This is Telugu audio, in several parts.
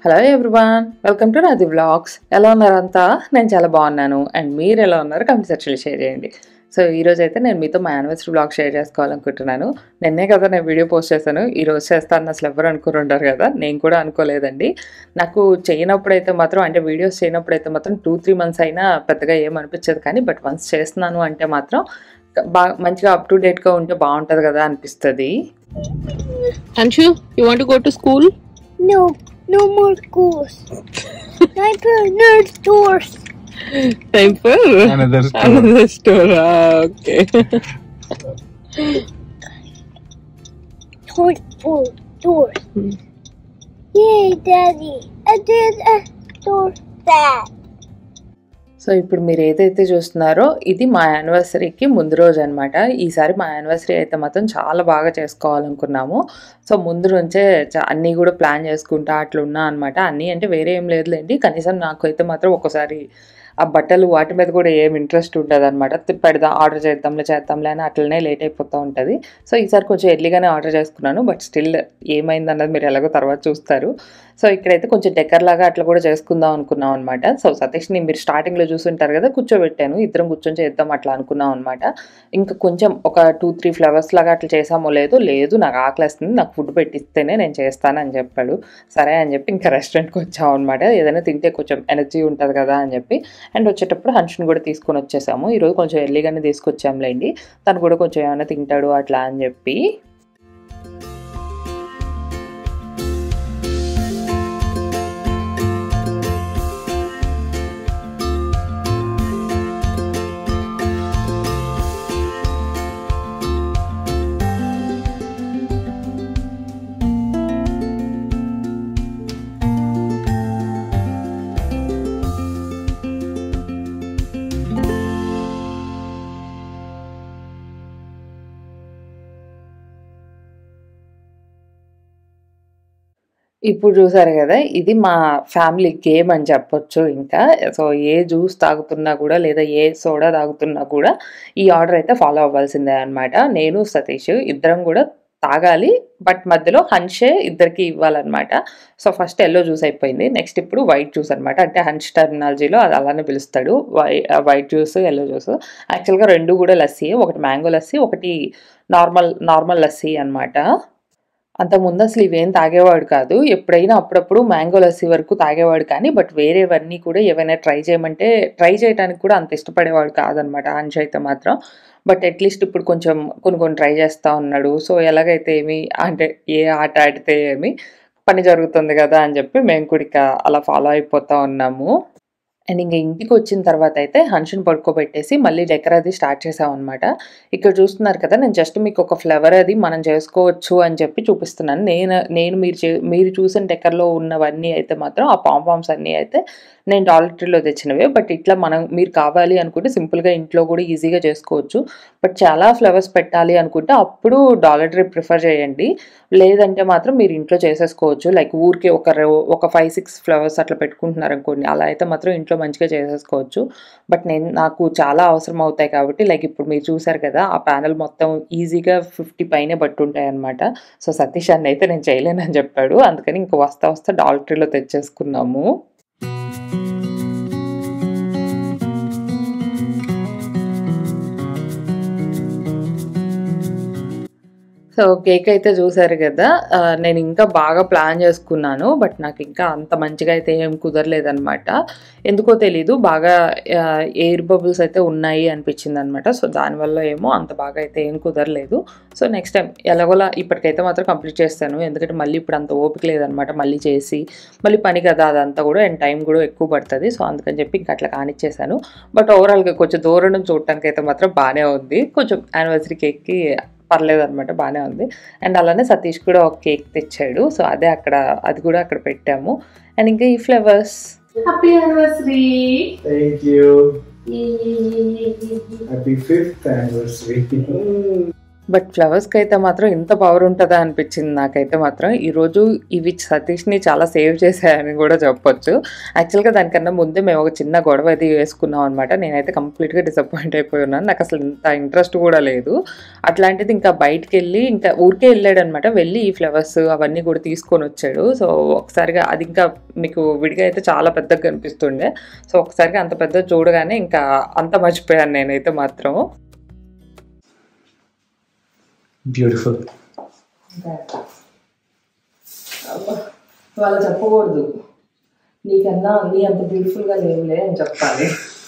Hello everyone welcome to Radhi vlogs ఎలా ఉన్నారు అంతా నేను చాలా బాగున్నాను అండ్ మీరు ఎలా ఉన్నారు కమెంట్ సెక్షన్లో షేర్ చేయండి సో ఈ రోజు అయితే నేను మీతో మా యానివర్సరీ బ్లాగ్ షేర్ చేసుకోవాలనుకుంటున్నాను నిన్నే కదా నేను వీడియో పోస్ట్ చేశాను ఈ రోజు చేస్తాను అసలు ఎవరు అనుకుంటారు కదా నేను కూడా అనుకోలేదండి నాకు చేయనప్పుడు అయితే మాత్రం అంటే వీడియోస్ చేయనప్పుడు అయితే మాత్రం టూ త్రీ మంత్స్ అయినా పెద్దగా ఏమనిపించదు కానీ బట్ వన్స్ చేస్తున్నాను అంటే మాత్రం బాగా మంచిగా అప్ టు డేట్గా ఉంటే బాగుంటుంది కదా అనిపిస్తుంది Anshu, you want to go to school? No, no more schools. Time for nerd stores. Time for Another store. another store. Ah, okay. Toy for doors. Hmm. Yay, Daddy! I did a store that. So ఇప్పుడు మీరు ఏదైతే చూస్తున్నారో ఇది మా యానివర్సరీకి ముందు రోజు అనమాట ఈసారి మా యానివర్సరీ అయితే మాత్రం చాలా బాగా చేసుకోవాలనుకున్నాము సో ముందు నుంచే చ- అన్నీ కూడా ప్లాన్ చేసుకుంటా అట్లా ఉన్నా అనమాట అన్నీ అంటే వేరే ఏం లేదులేండి కనీసం నాకు అయితే మాత్రం ఒకసారి ఆ బట్టలు వాటి మీద కూడా ఏం ఇంట్రెస్ట్ ఉంటుంది అనమాట పెడదాం ఆర్డర్ చేద్దాంలే చేద్దాంలే అని అట్లనే లేట్ అయిపోతూ ఉంటుంది సో ఈసారి కొంచెం ఎర్లీగానే ఆర్డర్ చేసుకున్నాను బట్ స్టిల్ ఏమైంది అన్నది మీరు ఎలాగో తర్వాత చూస్తారు సో ఇక్కడైతే కొంచెం డెక్కర్ లాగా అట్లా కూడా చేసుకుందాం అనుకున్నాం అనమాట సో సతీష్ని మీరు స్టార్టింగ్లో చూసుంటారు కదా కూర్చోబెట్టాను ఇద్దరం కూర్చొని చేద్దాం అట్లా అనుకున్నాం అనమాట ఇంకా కొంచెం ఒక టూ త్రీ ఫ్లవర్స్ లాగా అట్లా చేసామో లేదో లేదు నాకు ఆకలిస్తుంది నాకు ఫుడ్ పెట్టిస్తేనే నేను చేస్తానని చెప్పాడు సరే అని చెప్పి ఇంకా రెస్టారెంట్కి వచ్చాం అనమాట ఏదైనా తింటే కొంచెం ఎనర్జీ ఉంటుంది కదా అని చెప్పి అండ్ వచ్చేటప్పుడు హన్షన్ కూడా తీసుకొని వచ్చేసాము ఈరోజు కొంచెం ఎర్లీగానే తీసుకొచ్చాంలేండి తను కూడా కొంచెం ఏమైనా తింటాడు అట్లా అని చెప్పి ఇప్పుడు చూసారు కదా ఇది మా ఫ్యామిలీ గేమ్ అని చెప్పొచ్చు ఇంకా సో ఏ జ్యూస్ తాగుతున్నా కూడా లేదా ఏ సోడా తాగుతున్నా కూడా ఈ ఆర్డర్ అయితే ఫాలో అవ్వాల్సిందే అనమాట నేను సతీష్ ఇద్దరం కూడా తాగాలి బట్ మధ్యలో హన్షే ఇద్దరికి ఇవ్వాలన్నమాట సో ఫస్ట్ ఎల్లో జ్యూస్ అయిపోయింది నెక్స్ట్ ఇప్పుడు వైట్ జ్యూస్ అనమాట అంటే హన్స్ టర్మినాలజీలో అది అలానే పిలుస్తాడు వై వైట్ జ్యూస్ ఎల్లో జ్యూస్ యాక్చువల్గా రెండు కూడా లస్సీ ఒకటి మ్యాంగో లస్సీ ఒకటి నార్మల్ నార్మల్ లస్సీ అనమాట అంతకుముందు అసలు ఇవేం తాగేవాడు కాదు ఎప్పుడైనా అప్పుడప్పుడు మ్యాంగో లస్సీ వరకు తాగేవాడు కానీ బట్ వేరేవన్నీ కూడా ఏవైనా ట్రై చేయమంటే ట్రై చేయడానికి కూడా అంత ఇష్టపడేవాడు కాదనమాట అంశ అయితే మాత్రం బట్ అట్లీస్ట్ ఇప్పుడు కొంచెం కొన్ని కొన్ని ట్రై చేస్తూ ఉన్నాడు సో ఎలాగైతే ఏమి అంటే ఏ ఆట ఆడితే ఏమి పని జరుగుతుంది కదా అని చెప్పి మేము కూడా ఇక అలా ఫాలో అయిపోతూ ఉన్నాము అండ్ ఇంకా ఇంటికి వచ్చిన తర్వాత అయితే హన్షన్ పడుకోబెట్టేసి మళ్ళీ డెకర్ అది స్టార్ట్ చేసాం అనమాట ఇక్కడ చూస్తున్నారు కదా నేను జస్ట్ మీకు ఒక ఫ్లవర్ అది మనం చేసుకోవచ్చు అని చెప్పి చూపిస్తున్నాను నేను నేను మీరు చే- మీరు చూసిన డెకర్లో ఉన్నవన్నీ అయితే మాత్రం ఆ పాంపామ్స్ అన్నీ అయితే నేను డాలటరీలో తెచ్చినవే బట్ ఇట్లా మనం మీరు కావాలి అనుకుంటే సింపుల్గా ఇంట్లో కూడా ఈజీగా చేసుకోవచ్చు బట్ చాలా ఫ్లవర్స్ పెట్టాలి అనుకుంటే అప్పుడు డాలటరీ ప్రిఫర్ చేయండి లేదంటే మాత్రం మీరు ఇంట్లో చేసేసుకోవచ్చు లైక్ ఊరికే ఒక రో- ఒక ఫైవ్ సిక్స్ ఫ్లవర్స్ అట్లా పెట్టుకుంటున్నారు అనుకోండి అలా అయితే మాత్రం ఇంట్లో మంచిగా చేసేసుకోవచ్చు బట్ నేను నాకు చాలా అవసరం అవుతాయి కాబట్టి లైక్ ఇప్పుడు మీరు చూసారు కదా ఆ ప్యానల్ మొత్తం ఈజీగా ఫిఫ్టీ పైనే పట్టుంటాయి అనమాట సో సతీష్ అన్న అయితే నేను చేయలేనని చెప్పాడు అందుకని ఇంక వస్తా వస్తా డాలటరీలో తెచ్చేసుకున్నాము సో కేక్ అయితే చూసారు కదా ఆ, నేను ఇంకా బాగా ప్లాన్ చేసుకున్నాను బట్ నాకు ఇంకా అంత మంచిగా అయితే ఏం కుదరలేదనమాట ఎందుకో తెలీదు బాగా ఎయిర్ బబుల్స్ అయితే ఉన్నాయి అనిపించింది అనమాట సో దానివల్ల ఏమో అంత బాగా అయితే ఏం కుదరలేదు సో నెక్స్ట్ టైం ఎలాగోలా ఇప్పటికైతే మాత్రం కంప్లీట్ చేస్తాను ఎందుకంటే మళ్ళీ ఇప్పుడు అంత ఓపిక లేదనమాట మళ్ళీ చేసి మళ్ళీ పని కదా అదంతా కూడా అండ్ టైం కూడా ఎక్కువ పడుతుంది సో అందుకని చెప్పి ఇంకా అట్లా కానిచ్చేసాను బట్ ఓవరాల్గా కొంచెం దూరం నుంచి చూడటానికి అయితే మాత్రం బాగానే ఉంది కొంచెం యానివర్సరీ కేక్కి పర్లేదు అనమాట బాగానే ఉంది అండ్ అలానే సతీష్ కూడా ఒక కేక్ తెచ్చాడు సో అదే అక్కడ అది కూడా అక్కడ పెట్టాము అండ్ ఇంకా ఈ flowers happy anniversary Thank you. Happy fifth anniversary. But ఫ్లవర్స్‌కి అయితే మాత్రం ఇంత పవర్ ఉంటదా అనిపించింది నాకైతే మాత్రం. ఈరోజు ఇవి సతీష్‌ని చాలా సేవ్ చేశాయని గూడా చెప్పొచ్చు. యాక్చువల్‌గా దానికన్నా ముందే మేము ఒక చిన్న గొడవ అయితే వేసుకున్నాం అనమాట. నేనైతే కంప్లీట్‌గా డిసప్పాయింట్ అయిపోయి ఉన్నాను. నాకసలు ఇంత ఇంట్రెస్ట్ గూడా లేదు. అట్లాంటిది ఇంకా బయటికెళ్ళి ఇంకా ఊరికే ఎళ్ళాడనమాట. వెళ్ళి ఈ ఫ్లవర్స్ అవన్నీ కూడా తీసుకొనొచ్చాడు. సో, ఒకసారిగా అది ఇంకా మీకు విడిగా అయితే చాలా పెద్దగా కనిపిస్తుండే. సో, ఒకసారిగా అంత పెద్దది చూడగానే ఇంకా అంతా మర్చిపోయాను నేనైతే మాత్రం. బ్యూటిఫుల్. అబ్బా! అలా చెప్పకూడదు. నీకన్నా నీ అంత బ్యూటిఫుల్‌గా లేవులే అని చెప్పాలి.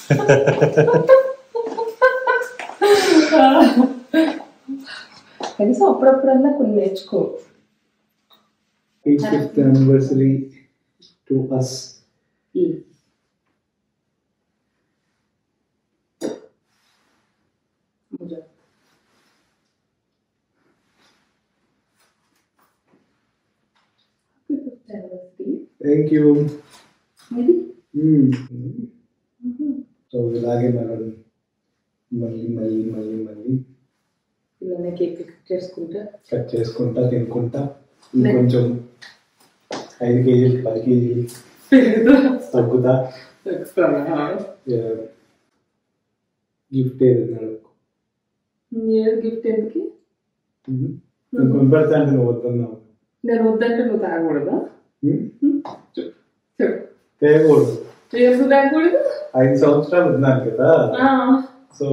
కనీసం అప్పుడప్పుడన్నా కొన్ని నేర్చుకో. 85th anniversary to us. హ్మ్. ముజే Thank you. ఇది Hmm. సో ఇలాగే మనం మళ్ళీ మళ్ళీ మళ్ళీ మళ్ళీ ఇలానే కేక్ కట్ చేసుకుంటా కట్ చేసుకుంటా తినుకుంటా ఇంకొంచెం ఐదు కేజీలు పది కేజీలు తగ్గుతా గిఫ్ట్ ఏదన్నా ఏది గిఫ్ట్ ఎందుకు నేను కొనిపెడతా అంటే నువ్వు వద్దన్నావు నేను వద్దంటే నువ్వు తాగకూడదా Hmm? చెప్పు తేయకూడదు ఎందుకు తాగకూడదు ఐదు సంవత్సరాలు ఉన్నాను కదా ఆ, సో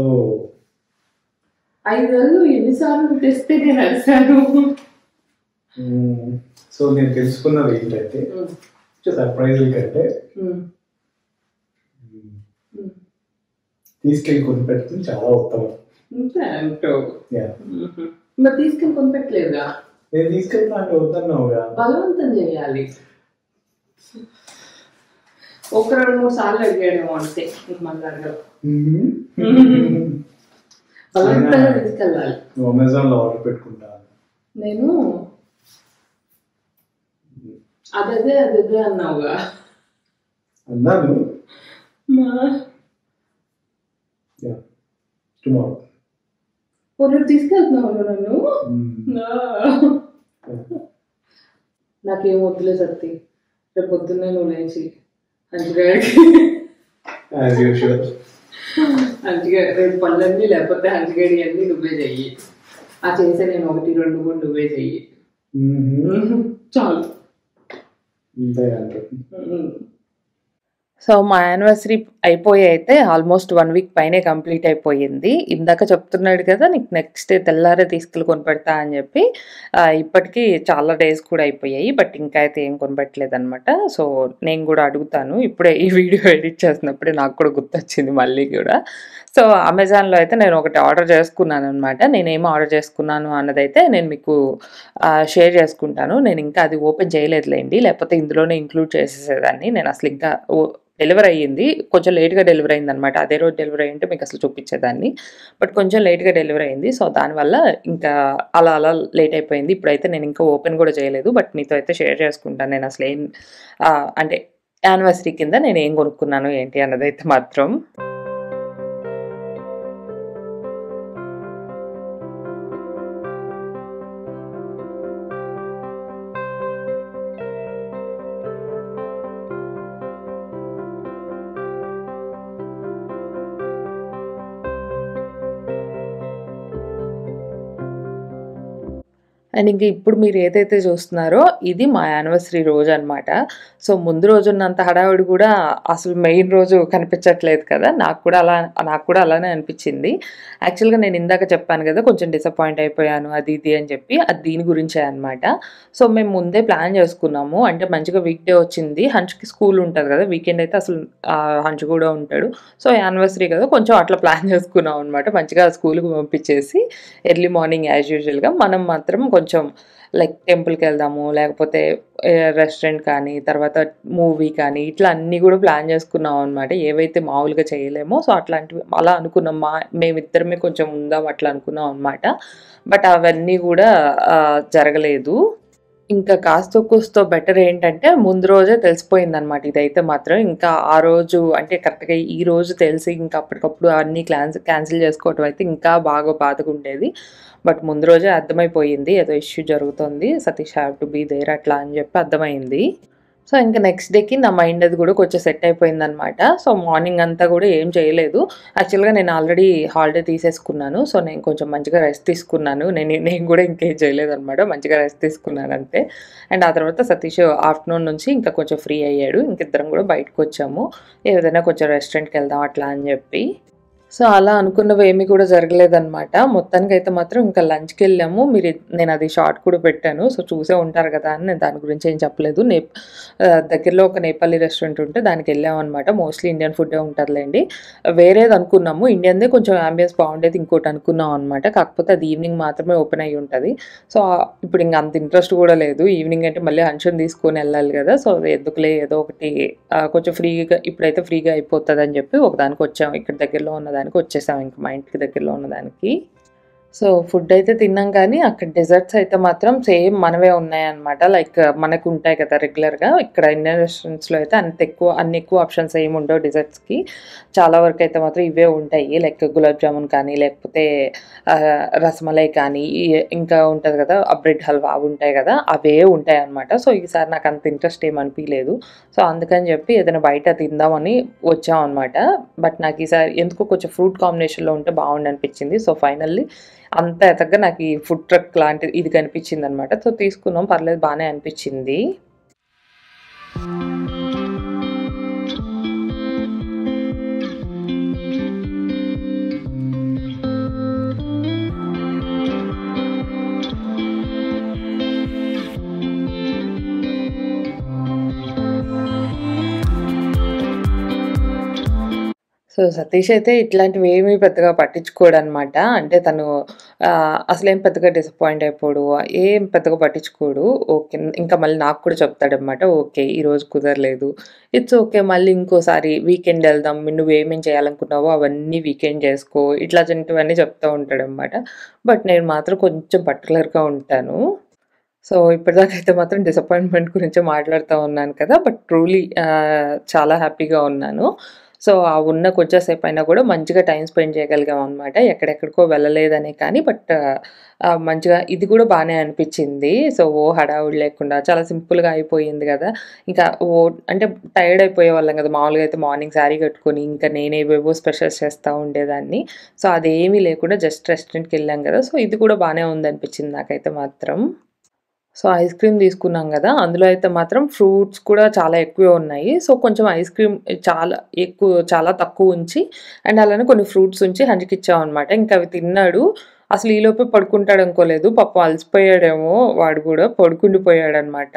ఐదేళ్ళు ఎన్నిసార్లు నువ్వు తెస్తే నేను అరిశాను మ్మ్, సో నేను తెలుసుకున్నది ఏంటంటే సర్ప్రైజుల కంటే ఉమ్, మ్మ్, ఉమ్. తీసుకెళ్ళి కొనిపెడుతుంది చాలా ఉత్తమం అంతే అంటావు యా ఉహు. మరి తీసుకెళ్ళి కొనిపెట్టలేదుగా నేను తీసుకెళ్తా అంటే వద్దన్నావుగా బలవంతం చేయాలి ఒక రెండు మూడు సార్లు అడిగాడేమో అంతే ఇంక మళ్ళీ అడగవు మ్మ్. బలవంతంగా తీసుకెళ్ళాలి నువ్వు అమెజాన్ లో ఆర్డర్ పెట్టుకుంటా నేను అదదే అదదే అన్నావుగా అన్నాను మా యా టుమారో పొన్ను తీసుకెళ్తున్నావు నన్ను నా. నాకేం వద్దులే సత్తి రేపు పొద్దున్నే నువ్వు లేచి హంచిగాడికి యాజ్ యూజువల్ హంచిగా రేపు పనులన్నీ లేకపోతే హంచిగాడి అన్నీ నువ్వే చెయ్యి ఆ చేసే నేను ఒకటి రెండు కూడా నువ్వే చెయ్యి చాలు అంతే అంటారు సో మా యానివర్సరీ అయిపోయి అయితే ఆల్మోస్ట్ వన్ వీక్ పైనే కంప్లీట్ అయిపోయింది ఇందాక చెప్తున్నాడు కదా నీకు నెక్స్ట్ డే తెల్లారే తీసుకెళ్ళి కొనిపెడతా అని చెప్పి ఆ, ఇప్పటికీ చాలా డేస్ కూడా అయిపోయాయి బట్ ఇంకా అయితే ఏం కొనిపెట్టలేదు అనమాట సో నేను కూడా అడుగుతాను ఇప్పుడే ఈ వీడియో ఎడిట్ చేసినప్పుడే నాకు కూడా గుర్తొచ్చింది మళ్ళీ కూడా సో అమెజాన్లో అయితే నేను ఒకటి ఆర్డర్ చేసుకున్నాను అనమాట నేను ఏం ఆర్డర్ చేసుకున్నాను అన్నదైతే నేను మీకు షేర్ చేసుకుంటాను నేను ఇంకా అది ఓపెన్ చేయలేదులేండి లేకపోతే ఇందులోనే ఇంక్లూడ్ చేసేసేదాన్ని నేను అసలు ఇంకా డెలివరీ అయ్యింది కొంచెం లేట్గా డెలివరీ అయింది అనమాట అదే రోజు డెలివరీ అయ్యింటే మీకు అసలు చూపించేదాన్ని బట్ కొంచెం లేట్గా డెలివరీ అయింది సో దానివల్ల ఇంకా అలా అలా లేట్ అయిపోయింది ఇప్పుడైతే నేను ఇంకా ఓపెన్ కూడా చేయలేదు బట్ మీతో అయితే షేర్ చేసుకుంటాను నేను అసలు ఏం ఆ, అంటే యానివర్సరీ కింద నేను ఏం కొనుక్కున్నాను ఏంటి అన్నదైతే మాత్రం అండ్ ఇంక ఇప్పుడు మీరు ఏదైతే చూస్తున్నారో ఇది మా యానివర్సరీ రోజు అనమాట సో ముందు రోజు ఉన్నంత హడావిడి కూడా అసలు మెయిన్ రోజు కనిపించట్లేదు కదా నాకు కూడా అలా నాకు కూడా అలానే అనిపించింది యాక్చువల్గా నేను ఇందాక చెప్పాను కదా కొంచెం డిసప్పాయింట్ అయిపోయాను అది ఇది అని చెప్పి అది దీని గురించే అనమాట సో మేము ముందే ప్లాన్ చేసుకున్నాము అంటే మంచిగా వీక్ డే వచ్చింది హంచ్కి స్కూల్ ఉంటుంది కదా వీకెండ్ అయితే అసలు ఆ, హంచ్ కూడా ఉంటాడు సో యానివర్సరీ కదా కొంచెం అట్లా ప్లాన్ చేసుకున్నాం అనమాట మంచిగా స్కూల్కి పంపించేసి ఎర్లీ మార్నింగ్ యాజ్ యూజువల్గా మనం మాత్రం కొంచెం లైక్ టెంపుల్కి వెళ్దాము లేకపోతే రెస్టారెంట్ కానీ తర్వాత మూవీ కానీ ఇట్లా అన్నీ కూడా ప్లాన్ చేసుకున్నాం అనమాట ఏవైతే మామూలుగా చేయలేమో సో అట్లాంటివి అలా అనుకున్నాం మా మేమిద్దరమే కొంచెం ఉందాం అట్లా అనుకున్నాం అనమాట బట్ అవన్నీ కూడా ఆ, జరగలేదు ఇంకా కాస్తో కూస్తో బెటర్ ఏంటంటే ముందు రోజే తెలిసిపోయింది అనమాట ఇదైతే మాత్రం ఇంకా ఆ రోజు అంటే కరెక్ట్గా ఈ రోజు తెలిసి ఇంకా అప్పటికప్పుడు అన్ని క్లాన్స్ క్యాన్సిల్ చేసుకోవటం అయితే ఇంకా బాగా బాధగా ఉండేది బట్ ముందు రోజే అర్థమైపోయింది ఏదో ఇష్యూ జరుగుతుంది Satish have to be there అట్లా అని చెప్పి అర్థమైంది సో ఇంకా నెక్స్ట్ డేకి నా మైండ్ అది కూడా కొంచెం సెట్ అయిపోయిందనమాట సో మార్నింగ్ అంతా కూడా ఏం చేయలేదు యాక్చువల్గా నేను ఆల్రెడీ హాలిడే తీసేసుకున్నాను సో నేను కొంచెం మంచిగా రెస్ట్ తీసుకున్నాను నేను నేను కూడా ఇంకేం చేయలేదు అనమాట మంచిగా రెస్ట్ తీసుకున్నాను అంతే అండ్ ఆ తర్వాత సతీష్ ఆఫ్టర్నూన్ నుంచి ఇంకా కొంచెం ఫ్రీ అయ్యాడు ఇంకిద్దరం కూడా బయటకు వచ్చాము ఏదైనా కొంచెం రెస్టారెంట్కి వెళ్దాం అట్లా అని చెప్పి సో అలా అనుకున్నవి ఏమీ కూడా జరగలేదన్నమాట మొత్తానికి అయితే మాత్రం ఇంకా లంచ్కి వెళ్ళాము మీరు నేను అది షార్ట్ కూడా పెట్టాను సో చూసే ఉంటారు కదా అని నేను దాని గురించి ఏం చెప్పలేదు నే ఆ, దగ్గరలో ఒక నేపాలీ రెస్టారెంట్ ఉంటే దానికి వెళ్ళాము అనమాట మోస్ట్లీ ఇండియన్ ఫుడ్డే ఉంటుందిలేండి వేరేది అనుకున్నాము ఇండియన్దే కొంచెం అంబియన్స్ బాగుండేది ఇంకోటి అనుకున్నాం అనమాట కాకపోతే అది ఈవినింగ్ మాత్రమే ఓపెన్ అయ్యి ఉంటుంది సో ఇప్పుడు ఇంకా అంత ఇంట్రెస్ట్ కూడా లేదు ఈవినింగ్ అంటే మళ్ళీ అంశం తీసుకొని వెళ్ళాలి కదా సో అది ఎందుకులే ఏదో ఒకటి ఆ, కొంచెం ఫ్రీగా ఇప్పుడైతే ఫ్రీగా అయిపోతుంది అని చెప్పి ఒకదానికి వచ్చాము ఇక్కడ దగ్గరలో ఉన్నదానికి వచ్చేసాము ఇంకా మా ఇంటికి దగ్గరలో ఉన్నదానికి సో ఫుడ్ అయితే తిన్నాం కానీ అక్కడ డెజర్ట్స్ అయితే మాత్రం సేమ్ మనవే ఉన్నాయన్నమాట లైక్ మనకు ఉంటాయి కదా రెగ్యులర్గా ఇక్కడ ఇండియన్ రెస్టారెంట్స్లో అయితే అంత ఎక్కువ అన్ని ఎక్కువ ఆప్షన్స్ ఏమి ఉండవు డెజర్ట్స్కి చాలా వరకు అయితే మాత్రం ఇవే ఉంటాయి లైక్ గులాబ్ జామున్ కానీ లేకపోతే ఆ, రసమలై కానీ ఈ- ఇంకా ఉంటుంది కదా ఆ బ్రెడ్ హల్వా అవి ఉంటాయి కదా అవే ఉంటాయి అనమాట సో ఈసారి నాకు అంత ఇంట్రెస్ట్ ఏం అనిపించలేదు సో అందుకని చెప్పి ఏదైనా బయట తిందామని వచ్చాం అనమాట బట్ నాకు ఈసారి ఎందుకో కొంచెం ఫ్రూట్ కాంబినేషన్లో ఉంటే బాగుండి అనిపించింది సో ఫైనల్లీ అంత ఎతగ్గా నాకు ఈ ఫుడ్ ట్రక్ లాంటిది ఇది కనిపించింది అనమాట సో తీసుకున్నాం పర్లేదు బాగానే అనిపించింది సో సతీష్ అయితే ఇట్లాంటివి ఏమీ పెద్దగా పట్టించుకోడు అనమాట అంటే తను ఆ, అసలేం పెద్దగా డిసప్పాయింట్ అయిపోడు ఏం పెద్దగా పట్టించుకోడు ఓకే ఇంకా మళ్ళీ నాకు కూడా చెప్తాడనమాట ఓకే ఈరోజు కుదరలేదు ఇట్స్ ఓకే మళ్ళీ ఇంకోసారి వీకెండ్ వెళ్దాం నువ్వు ఏమేం చేయాలనుకున్నావో అవన్నీ వీకెండ్ చేసుకో ఇట్లాంటివన్నీ చెప్తూ ఉంటాడనమాట బట్ నేను మాత్రం కొంచెం పర్టికులర్గా ఉంటాను సో ఇప్పటిదాకా అయితే మాత్రం డిసప్పాయింట్మెంట్ గురించి మాట్లాడుతూ ఉన్నాను కదా బట్ ట్రూలీ చాలా హ్యాపీగా ఉన్నాను సో ఆ ఉన్న కొంచెంసేపు అయినా కూడా మంచిగా టైం స్పెండ్ చేయగలిగాం అనమాట ఎక్కడెక్కడికో వెళ్ళలేదనే కానీ బట్ మంచిగా ఇది కూడా బాగానే అనిపించింది సో ఓ హడావుడి లేకుండా చాలా సింపుల్గా అయిపోయింది కదా ఇంకా ఓ అంటే టైర్డ్ అయిపోయే వాళ్ళం కదా మామూలుగా అయితే మార్నింగ్ శారీ కట్టుకొని ఇంకా నేనేవేవో స్పెషల్స్ చేస్తూ ఉండేదాన్ని సో అదేమీ లేకుండా జస్ట్ రెస్టారెంట్కి వెళ్ళాం కదా సో ఇది కూడా బాగానే ఉందనిపించింది నాకైతే మాత్రం సో ఐస్ క్రీమ్ తీసుకున్నాం కదా అందులో అయితే మాత్రం ఫ్రూట్స్ కూడా చాలా ఎక్కువే ఉన్నాయి సో కొంచెం ఐస్ క్రీమ్ చాలా ఎక్కువ చాలా తక్కువ ఉంచి అండ్ అలానే కొన్ని ఫ్రూట్స్ ఉంచి హండ్రెడ్కి ఇచ్చామన్నమాట ఇంకా అవి తిన్నాడు అసలు ఈలోపే పడుకుంటాడు అనుకోలేదు పాపం అలసిపోయాడేమో వాడు కూడా పడుకుండిపోయాడు అనమాట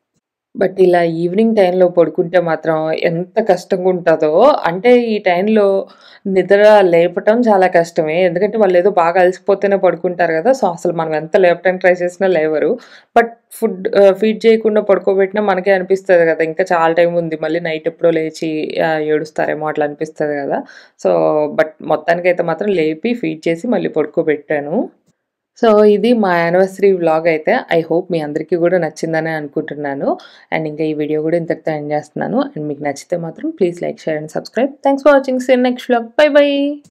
బట్ ఇలా ఈవినింగ్ టైంలో పడుకుంటే మాత్రం ఎంత కష్టంగా ఉంటుందో అంటే ఈ టైంలో నిద్ర లేపటం చాలా కష్టమే ఎందుకంటే వాళ్ళు ఏదో బాగా అలసిపోతేనే పడుకుంటారు కదా సో అసలు మనం ఎంత లేపటానికి ట్రై చేసినా లేవరు బట్ ఫుడ్ ఫీడ్ చేయకుండా పడుకోబెట్టినా మనకే అనిపిస్తుంది కదా ఇంకా చాలా టైం ఉంది మళ్ళీ నైట్ ఎప్పుడో లేచి ఆ, ఏడుస్తారేమో అట్లా అనిపిస్తుంది కదా సో బట్ మొత్తానికైతే మాత్రం లేపి ఫీడ్ చేసి మళ్ళీ పడుకోబెట్టాను సో ఇది మా యానివర్సరీ వ్లాగ్ అయితే ఐ హోప్ మీ అందరికీ కూడా నచ్చిందని అనుకుంటున్నాను అండ్ ఇంకా ఈ వీడియో కూడా ఇంతటితో ఎండ్ చేస్తున్నాను అండ్ మీకు నచ్చితే మాత్రం please like share and subscribe thanks for watching see next vlog bye by